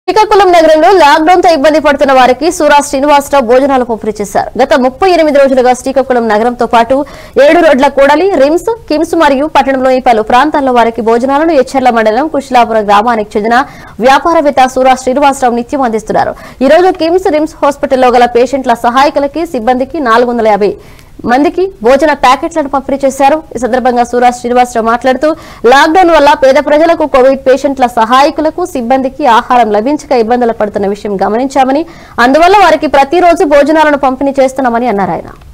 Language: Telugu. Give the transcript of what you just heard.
శ్రీకాకుళం నగరంలో లాక్డౌన్ తో ఇబ్బంది పడుతున్న వారికి సూరా శ్రీనివాసరావు భోజనాలు పంపిణీ చేశారు గత ముప్పై ఎనిమిది రోజులుగా శ్రీకాకుళం నగరంతో పాటు ఏడు రోడ్ల కూడలి రిమ్స్ కిమ్స్ మరియు పట్టణంలోని పలు ప్రాంతాల్లో వారికి భోజనాలను ఎచ్చర్ల మండలం కుశలాపురం గ్రామానికి చెందిన వ్యాపారవేత్త సూరా శ్రీనివాసరావు నిత్యం అందిస్తున్నారు ఈ రోజు కిమ్స్ రిమ్స్ హాస్పిటల్లో గల పేషెంట్ల సహాయకులకి సిబ్బందికి నాలుగు వందల యాభై మందికి భోజన ప్యాకెట్లను పంపిణీ చేశారు ఈ సందర్భంగా సూరా శ్రీనివాసరావు మాట్లాడుతూ లాక్డౌన్ వల్ల పేద ప్రజలకు కోవిడ్ పేషెంట్ల సహాయకులకు సిబ్బందికి ఆహారం లభించక ఇబ్బందులు పడుతున్న విషయం గమనించామని అందువల్ల వారికి ప్రతిరోజు భోజనాలను పంపిణీ చేస్తున్నామని అన్నారు ఆయన